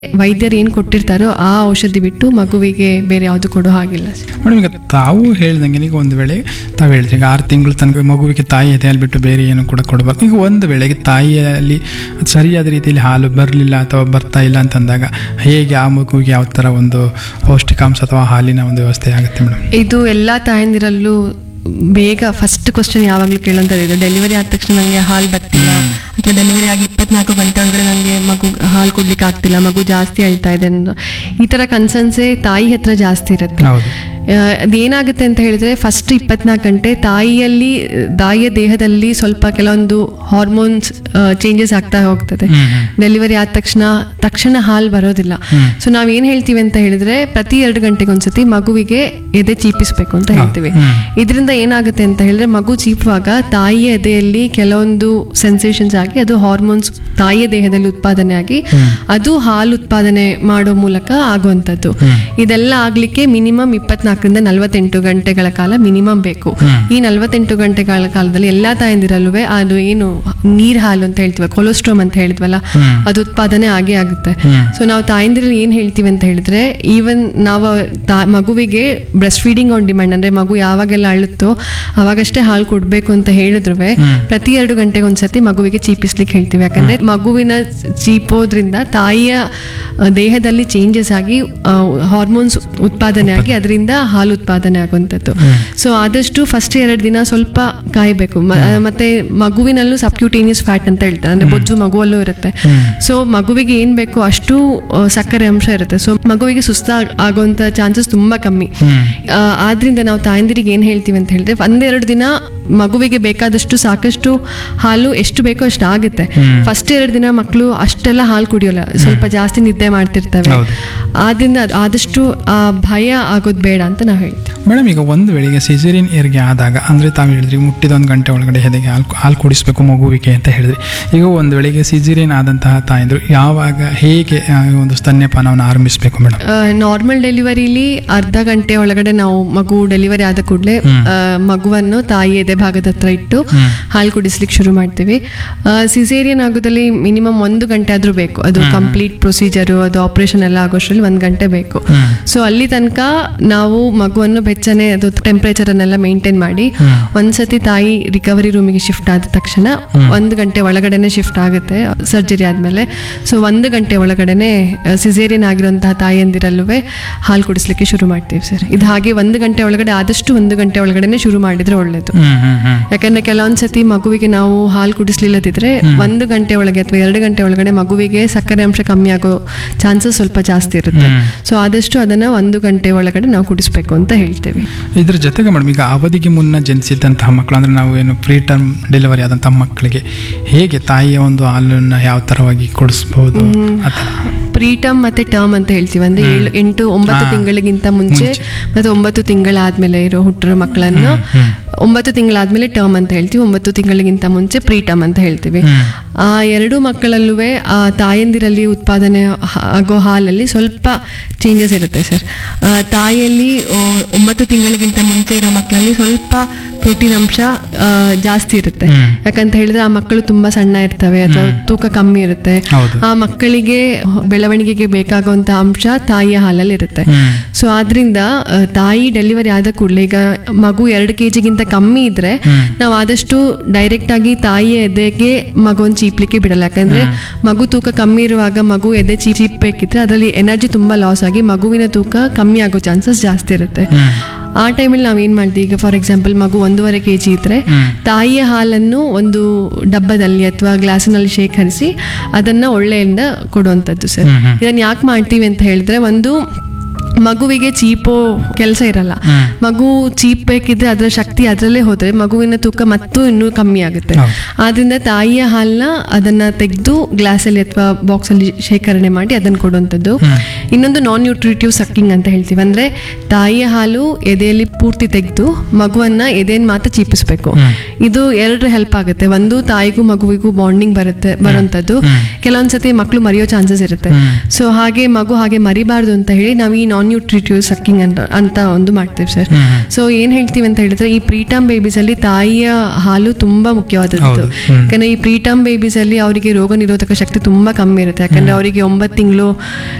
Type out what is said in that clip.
ವೈದ್ಯರು ಏನು ಕೊಟ್ಟಿರ್ತಾರೋ ಆ ಔಷಧಿ ಬಿಟ್ಟು ಮಗುವಿಗೆ ಬೇರೆ ಯಾವುದು ಕೊಡೋ ಹಾಗಿಲ್ಲ ಸರ್ ಮೇಡಮ್ ಈಗ ತಾವು ಹೇಳ್ದಂಗೆ ಈಗ ಒಂದು ವೇಳೆ ತಾವು ಹೇಳಿದ್ರಿ ಈಗ ಆರು ತಿಂಗಳು ತನಕ ಮಗುವಿಗೆ ತಾಯಿ ಎದೆಯಲ್ಲಿ ಬಿಟ್ಟು ಬೇರೆ ಏನು ಕೂಡ ಕೊಡಬಾರ್ದು ಈಗ ಒಂದು ವೇಳೆಗೆ ತಾಯಿಯಲ್ಲಿ ಸರಿಯಾದ ರೀತಿಯಲ್ಲಿ ಹಾಲು ಬರಲಿಲ್ಲ ಅಥವಾ ಬರ್ತಾ ಇಲ್ಲ ಅಂತಂದಾಗ ಹೇಗೆ ಆ ಮಗುವಿಗೆ ಯಾವ ಥರ ಒಂದು ಪೌಷ್ಟಿಕಾಂಶ ಅಥವಾ ಹಾಲಿನ ಒಂದು ವ್ಯವಸ್ಥೆ ಆಗುತ್ತೆ ಮೇಡಮ್ ಇದು ಎಲ್ಲ ತಾಯಂದಿರಲ್ಲೂ ಬೇಗ ಫಸ್ಟ್ ಕ್ವಶನ್ ಯಾವಾಗಲೂ ಕೇಳೋಂಥದ್ದು ಇದು ಡೆಲಿವರಿ ಆದ ತಕ್ಷಣ ನನಗೆ ಹಾಲು ಬರ್ತಿಲ್ಲ ಅಥವಾ ಡೆಲಿವರಿ ಆಗಿ ಇಪ್ಪತ್ನಾಲ್ಕು ಗಂಟೆ ಒಳಗಡೆ ನನಗೆ ಮಗು ಹಾಲು ಕೊಡ್ಲಿಕ್ಕೆ ಆಗ್ತಿಲ್ಲ ಮಗು ಜಾಸ್ತಿ ಅಳ್ತಾ ಇದೆ ಅನ್ನೋ ಈ ಥರ ಕನ್ಸರ್ನ್ಸೇ ತಾಯಿ ಹತ್ರ ಜಾಸ್ತಿ ಇರುತ್ತೆ ಹೌದು ಆ, ಅದೇನಾಗುತ್ತೆ ಅಂತ ಹೇಳಿದ್ರೆ ಫಸ್ಟ್ ಇಪ್ಪತ್ನಾಲ್ಕು ಗಂಟೆ ತಾಯಿಯಲ್ಲಿ ತಾಯಿಯ ದೇಹದಲ್ಲಿ ಸ್ವಲ್ಪ ಕೆಲವೊಂದು ಹಾರ್ಮೋನ್ಸ್ ಚೇಂಜಸ್ ಆಗ್ತಾ ಹೋಗ್ತದೆ ಹ್ಮ್, ಹ್ಮ್. ಡೆಲಿವರಿ ಆದ ತಕ್ಷಣ ತಕ್ಷಣ ಹಾಲು ಬರೋದಿಲ್ಲ ಸೊ ನಾವೇನ್ ಹೇಳ್ತೀವಿ ಅಂತ ಹೇಳಿದ್ರೆ ಪ್ರತಿ ಎರಡು ಗಂಟೆಗೆ ಒಂದ್ಸತಿ ಮಗುವಿಗೆ ಎದೆ ಚೀಪಿಸ್ಬೇಕು ಅಂತ ಹೇಳ್ತೀವಿ ಹ್ಮ್. ಇದರಿಂದ ಏನಾಗುತ್ತೆ ಅಂತ ಹೇಳಿದ್ರೆ ಮಗು ಚೀಪುವಾಗ ತಾಯಿಯ ಎದೆಯಲ್ಲಿ ಕೆಲವೊಂದು ಸೆನ್ಸೇಷನ್ಸ್ ಆಗಿ ಅದು ಹಾರ್ಮೋನ್ಸ್ ತಾಯಿಯ ದೇಹದಲ್ಲಿ ಉತ್ಪಾದನೆ ಆಗಿ ಅದು ಹಾಲು ಉತ್ಪಾದನೆ ಮಾಡೋ ಮೂಲಕ ಆಗುವಂಥದ್ದು ಇದೆಲ್ಲ ಆಗ್ಲಿಕ್ಕೆ ಮಿನಿಮಮ್ ಇಪ್ಪತ್ನಾಲ್ಕರಿಂದ ನಲವತ್ತೆಂಟು ಗಂಟೆಗಳ ಕಾಲ ಮಿನಿಮಮ್ ಬೇಕು ಈ ನಲವತ್ತೆಂಟು ಗಂಟೆಗಳ ಕಾಲದಲ್ಲಿ ಎಲ್ಲಾ ತಾಯಂದಿರಲ್ಲೂ ಅದು ಏನು ನೀರ್ ಹಾಲು ಅಂತ ಹೇಳ್ತೀವಿ ಕೊಲೆಸ್ಟ್ರಾಮ್ ಅಂತ ಹೇಳಿದ್ವಲ್ಲ ಅದು ಉತ್ಪಾದನೆ ಆಗೇ ಆಗುತ್ತೆ ಸೊ ನಾವು ತಾಯಂದಿರಲ್ಲಿ ಏನ್ ಹೇಳ್ತೀವಿ ಅಂತ ಹೇಳಿದ್ರೆ ಈವನ್ ನಾವು ತಾ- ಮಗುವಿಗೆ ಬ್ರೆಸ್ಟ್ ಫೀಡಿಂಗ್ ಆನ್ ಡಿಮ್ಯಾಂಡ್ ಅಂದ್ರೆ ಮಗು ಯಾವಾಗೆಲ್ಲ ಅಳುತ್ತೋ ಅವಾಗಷ್ಟೇ ಹಾಲು ಕೊಡ್ಬೇಕು ಅಂತ ಹೇಳಿದ್ರು ಪ್ರತಿ ಎರಡು ಗಂಟೆಗೆ ಒಂದ್ಸತಿ ಮಗುವಿಗೆ ಚೀಪಿಸ್ಲಿಕ್ಕೆ ಹೇಳ್ತೀವಿ ಯಾಕಂದ್ರೆ ಮಗುವಿನ ಚೀಪೋದ್ರಿಂದ ತಾಯಿಯ ಆ, ದೇಹದಲ್ಲಿ ಚೇಂಜಸ್ ಆಗಿ ಹಾರ್ಮೋನ್ಸ್ ಉತ್ಪಾದನೆ ಆಗಿ ಅದರಿಂದ ಹಾಲು ಉತ್ಪಾದನೆ ಆಗುವಂಥದ್ದು ಸೊ ಆದಷ್ಟು ಫಸ್ಟ್ ಎರಡು ದಿನ ಸ್ವಲ್ಪ ಕಾಯಬೇಕು ಮ- ಮತ್ತೆ ಮಗುವಿನಲ್ಲೂ ಸಬ್ಕ್ಯೂಟೇನಿಯಸ್ ಫ್ಯಾಟ್ ಅಂತ ಹೇಳ್ತಾರೆ ಅಂದ್ರೆ ಬೊಜ್ಜು ಮಗುವಲ್ಲೂ ಇರುತ್ತೆ ಸೊ ಮಗುವಿಗೆ ಏನ್ ಬೇಕು ಅಷ್ಟು ಆ, ಸಕ್ಕರೆ ಅಂಶ ಇರುತ್ತೆ ಸೊ ಮಗುವಿಗೆ ಸುಸ್ತ ಆಗುವಂತ ಚಾನ್ಸಸ್ ತುಂಬಾ ಕಮ್ಮಿ ಆ, ಆದ್ರಿಂದ ನಾವು ತಾಯಂದಿರಿಗೆ ಏನ್ ಹೇಳ್ತೀವಿ ಅಂತ ಹೇಳಿದ್ರೆ ಒಂದೆರಡು ದಿನ ಮಗುವಿಗೆ ಬೇಕಾದಷ್ಟು ಸಾಕಷ್ಟು ಹಾಲು ಎಷ್ಟು ಬೇಕೋ ಅಷ್ಟು ಆಗುತ್ತೆ ಫಸ್ಟ್ ಎರಡು ದಿನ ಮಕ್ಕಳು ಅಷ್ಟೆಲ್ಲ ಹಾಲು ಕುಡಿಯೋಲ್ಲ ಸ್ವಲ್ಪ ಜಾಸ್ತಿ ನಿದ್ದೆ ಮಾಡ್ತಿರ್ತವೆ ಹೌದು. ಆದ್ರಿಂದ ಅದ್- ಆದಷ್ಟು ಆ ಭಯ ಆಗೋದು ಬೇಡ ಅಂತ ನಾವು ಹೇಳ್ತೀವಿ ಮೇಡಮ್ ಈಗ ಒಂದು ವೇಳೆಗೆ ಸಿಸೇರಿಯನ್ ಏರ್ಗೆ ಆದಾಗ ಅಂದರೆ ತಾವು ಹೇಳಿದ್ರಿ ಮುಟ್ಟಿದ ಒಂದು ಗಂಟೆ ಒಳಗಡೆ ಹೆದೆಗೆ ಹಾಲು ಹಾಲು ಕುಡಿಸ್ಬೇಕು ಮಗುವಿಗೆ ಅಂತ ಹೇಳಿದ್ರಿ ಈಗ ಒಂದು ವೇಳೆಗೆ ಸಿಸೇರಿಯನ್ ಆದಂತಹ ತಾಯಂದರು ಯಾವಾಗ ಹೇಗೆ ಆ, ಒಂದು ಸ್ತನ್ಯಪಾನವನ್ನು ಆರಂಭಿಸಬೇಕು ಮೇಡಮ್ ನಾರ್ಮಲ್ ಡೆಲಿವರಿಲಿ ಅರ್ಧ ಗಂಟೆ ಒಳಗಡೆ ನಾವು ಮಗು ಡೆಲಿವರಿ ಆದ ಕೂಡಲೇ ಮಗುವನ್ನು ತಾಯಿ ಎದೆ ಭಾಗದ ಹತ್ರ ಇಟ್ಟು ಹಾಲು ಕುಡಿಸ್ಲಿಕ್ಕೆ ಶುರು ಮಾಡ್ತೀವಿ ಸಿಸೇರಿಯನ್ ಆಗೋದಲ್ಲಿ ಮಿನಿಮಮ್ ಒಂದು ಗಂಟೆ ಆದ್ರೂ ಬೇಕು ಅದು ಕಂಪ್ಲೀಟ್ ಪ್ರೊಸೀಜರು ಅದು ಆಪರೇಷನ್ ಎಲ್ಲ ಆಗೋಷ್ಟ್ರಲ್ಲಿ ಒಂದು ಗಂಟೆ ಬೇಕು ಸೊ ಅಲ್ಲಿ ತನಕ ನಾವು ಮಗುವನ್ನು ಬೆಚ್ಚನೆ ಅದು ಟೆಂಪರೇಚರ್ ಅನ್ನೆಲ್ಲ ಮೇಂಟೈನ್ ಮಾಡಿ ಒಂದ್ಸತಿ ತಾಯಿ ರಿಕವರಿ ರೂಮಿಗೆ ಶಿಫ್ಟ್ ಆದ ತಕ್ಷಣ ಒಂದು ಗಂಟೆ ಒಳಗಡೆನೆ ಶಿಫ್ಟ್ ಆಗುತ್ತೆ ಸರ್ಜರಿ ಆದ್ಮೇಲೆ ಸೊ ಒಂದು ಗಂಟೆ ಒಳಗಡೆನೆ ಸಿಸೇರಿಯನ್ ಆಗಿರುವಂತಹ ತಾಯಿಯಂದಿರಲ್ಲೂ ಹಾಲು ಕುಡಿಸ್ಲಿಕ್ಕೆ ಶುರು ಮಾಡ್ತೀವಿ ಸರ್ ಇದು ಹಾಗೆ ಒಂದು ಗಂಟೆ ಒಳಗಡೆ ಆದಷ್ಟು ಒಂದು ಗಂಟೆ ಒಳಗಡೆನೆ ಶುರು ಮಾಡಿದ್ರೆ ಒಳ್ಳೇದು ಹ್ಮ್ ಹ್ಮ್ ಹ್ಮ್ ಯಾಕಂದ್ರೆ ಕೆಲವೊಂದ್ಸತಿ ಮಗುವಿಗೆ ನಾವು ಹಾಲು ಕುಡಿಸ್ಲಿಲ್ಲದಿದ್ರೆ ಒಂದು ಗಂಟೆ ಒಳಗೆ ಅಥವಾ ಎರಡು ಗಂಟೆ ಒಳಗಡೆ ಮಗುವಿಗೆ ಸಕ್ಕರೆ ಅಂಶ ಕಮ್ಮಿ ಆಗೋ ಚಾನ್ಸಸ್ ಸ್ವಲ್ಪ ಜಾಸ್ತಿ ಇರುತ್ತೆ ಸೊ ಆದಷ್ಟು ಅದನ್ನ ಒಂದು ಗಂಟೆ ಒಳಗಡೆ ನಾವು ಕುಡಿಸ್ಬೇಕು ಅಂತ ಹೇಳ್ತೇವೆ ಇದ್ರ ಜೊತೆಗೆ ಮೇಡಮ್ ಈಗ ಅವಧಿಗೆ ಮುನ್ನ ಜನಿಸಿದಂತಹ ಮಕ್ಕಳು ಅಂದರೆ ನಾವು ಏನು ಪ್ರೀ ಟರ್ಮ್ ಡೆಲಿವರಿ ಆದಂತಹ ಮಕ್ಕಳಿಗೆ ಹೇಗೆ ತಾಯಿಯ ಒಂದು ಹಾಲನ್ನು ಯಾವ ಥರವಾಗಿ ಕೊಡಿಸ್ಬೋದು ಆ ಥರ ಪ್ರೀಟಮ್ ಮತ್ತೆ ಟರ್ಮ್ ಅಂತ ಹೇಳ್ತೀವಿ ಅಂದ್ರೆ ಏಳು ಎಂಟು ಒಂಬತ್ತು ತಿಂಗಳಿಗಿಂತ ಮುಂಚೆ ಮತ್ತೆ ಒಂಬತ್ತು ತಿಂಗಳಾದ್ಮೇಲೆ ಇರೋ ಹುಟ್ಟಿರೋ ಮಕ್ಕಳನ್ನು ಒಂಬತ್ತು ತಿಂಗಳಾದ್ಮೇಲೆ ಟರ್ಮ್ ಅಂತ ಹೇಳ್ತೀವಿ ಒಂಬತ್ತು ತಿಂಗಳಿಗಿಂತ ಮುಂಚೆ ಪ್ರೀಟಮ್ ಅಂತ ಹೇಳ್ತೀವಿ ಆ ಎರಡು ಮಕ್ಕಳಲ್ಲೂ ಆ ತಾಯಂದಿರಲ್ಲಿ ಉತ್ಪಾದನೆ ಹ- ಆಗೋ ಹಾಲಲ್ಲಿ ಸ್ವಲ್ಪ ಚೇಂಜಸ್ ಇರುತ್ತೆ ಸರ್ ತಾಯಿಯಲ್ಲಿ ಆ, ಒಂಬತ್ತು ತಿಂಗಳಿಗಿಂತ ಮುಂಚೆ ಇರೋ ಮಕ್ಕಳಲ್ಲಿ ಸ್ವಲ್ಪ ಪ್ರೋಟೀನ್ ಅಂಶ ಆ, ಜಾಸ್ತಿ ಇರುತ್ತೆ ಯಾಕಂತ ಹೇಳಿದ್ರೆ ಆ ಮಕ್ಕಳು ತುಂಬಾ ಸಣ್ಣ ಇರ್ತವೆ ಅಥವಾ ತೂಕ ಕಮ್ಮಿ ಇರುತ್ತೆ ಹೌದು. ಆ ಮಕ್ಕಳಿಗೆ ಬೆಳವಣಿಗೆಗೆ ಬೇಕಾಗುವಂತ ಅಂಶ ತಾಯಿಯ ಹಾಲಲ್ಲಿ ಇರುತ್ತೆ ಸೊ ಆದ್ರಿಂದ ಆ, ತಾಯಿ ಡೆಲಿವರಿ ಆದ ಕೂಡಲೇ ಈಗ ಮಗು ಎರಡು ಕೆ ಜಿಗಿಂತ ಕಮ್ಮಿ ಇದ್ರೆ ನಾವು ಆದಷ್ಟು ಡೈರೆಕ್ಟ್ ಆಗಿ ತಾಯಿಯ ಎದೆಗೆ ಮಗುವನ್ನು ಚೀಪ್ಲಿಕ್ಕೆ ಬಿಡಲ್ಲ ಯಾಕಂದ್ರೆ ಮಗು ತೂಕ ಕಮ್ಮಿ ಇರುವಾಗ ಮಗು ಎದೆ ಚೀ ಚೀಪ್ಬೇಕಿದ್ರೆ ಅದರಲ್ಲಿ ಎನರ್ಜಿ ತುಂಬಾ ಲಾಸ್ ಆಗಿ ಮಗುವಿನ ತೂಕ ಕಮ್ಮಿ ಆಗೋ ಚಾನ್ಸಸ್ ಜಾಸ್ತಿ ಇರುತ್ತೆ ಆ ಟೈಮಲ್ಲಿ ನಾವು ಏನ್ ಮಾಡ್ತೀವಿ ಈಗ ಫಾರ್ ಎಕ್ಸಾಂಪಲ್ ಮಗು ಒಂದೂವರೆ ಕೆ ಜಿ ಇದ್ರೆ ತಾಯಿಯ ಹಾಲನ್ನು ಒಂದು ಡಬ್ಬದಲ್ಲಿ ಅಥವಾ ಗ್ಲಾಸಿನಲ್ಲಿ ಶೇಖರಿಸಿ ಅದನ್ನ ಒಳ್ಳೆಯಿಂದ ಕೊಡುವಂಥದ್ದು ಸರ್ ಇದನ್ನ ಯಾಕೆ ಮಾಡ್ತೀವಿ ಅಂತ ಹೇಳಿದ್ರೆ ಒಂದು ಮಗುವಿಗೆ ಚೀಪೋ ಕೆಲಸ ಇರಲ್ಲ ಮಗು ಚೀಪ್ ಬೇಕಿದ್ರೆ ಅದರ ಶಕ್ತಿ ಅದರಲ್ಲೇ ಹೋದ್ರೆ ಮಗುವಿನ ತೂಕ ಮತ್ತೂ ಇನ್ನೂ ಕಮ್ಮಿ ಆಗುತ್ತೆ ಹೌದು. ಆದ್ರಿಂದ ತಾಯಿಯ ಹಾಲನ್ನ ಅದನ್ನ ತೆಗೆದು ಗ್ಲಾಸಲ್ಲಿ ಅಥವಾ ಬಾಕ್ಸಲ್ಲಿ ಶೇಖರಣೆ ಮಾಡಿ ಅದನ್ನ ಕೊಡುವಂಥದ್ದು ಇನ್ನೊಂದು ನಾನ್ ನ್ಯೂಟ್ರಿಟಿವ್ ಸಕ್ಕಿಂಗ್ ಅಂತ ಹೇಳ್ತೀವಿ ಅಂದ್ರೆ ತಾಯಿಯ ಹಾಲು ಎದೆಯಲ್ಲಿ ಪೂರ್ತಿ ತೆಗೆದು ಮಗುವನ್ನ ಎದೆಯನ್ನು ಮಾತ್ರ ಚೀಪಿಸ್ಬೇಕು ಇದು ಎರಡು ಹೆಲ್ಪ್ ಆಗುತ್ತೆ ಒಂದು ತಾಯಿಗೂ ಮಗುವಿಗೂ ಬಾಂಡಿಂಗ್ ಬರುತ್ತೆ ಬರುವಂಥದ್ದು ಕೆಲವೊಂದ್ಸತಿ ಮಕ್ಕಳು ಮರೆಯೋ ಚಾನ್ಸಸ್ ಇರುತ್ತೆ ಸೊ ಹಾಗೆ ಮಗು ಹಾಗೆ ಮರಿಬಾರ್ದು ಅಂತ ಹೇಳಿ ನಾವು ಈ ನಾನ್ ನ್ಯೂಟ್ರಿಟಿವ್ ಸಕ್ಕಿಂಗ್ ಅಂತ ಅಂತ ಒಂದು ಮಾಡ್ತೇವೆ ಸರ್ ಹ್ಮ್, ಹ್ಮ್. ಸೊ ಏನ್ ಹೇಳ್ತೀವಿ ಅಂತ ಹೇಳಿದ್ರೆ ಈ ಪ್ರೀಟಮ್ ಬೇಬೀಸ್ ಅಲ್ಲಿ ತಾಯಿಯ ಹಾಲು ತುಂಬಾ ಮುಖ್ಯವಾದದ್ದು ಹೌದು. ಹ್ಮ್. ಯಾಕಂದ್ರೆ ಈ ಪ್ರೀಟಮ್ ಬೇಬೀಸ್ ಅಲ್ಲಿ ಅವರಿಗೆ ರೋಗ ನಿರೋಧಕ ಶಕ್ತಿ ತುಂಬಾ ಕಮ್ಮಿ ಇರುತ್ತೆ ಯಾಕಂದ್ರೆ ಅವರಿಗೆ ಒಂಬತ್ತು ತಿಂಗಳು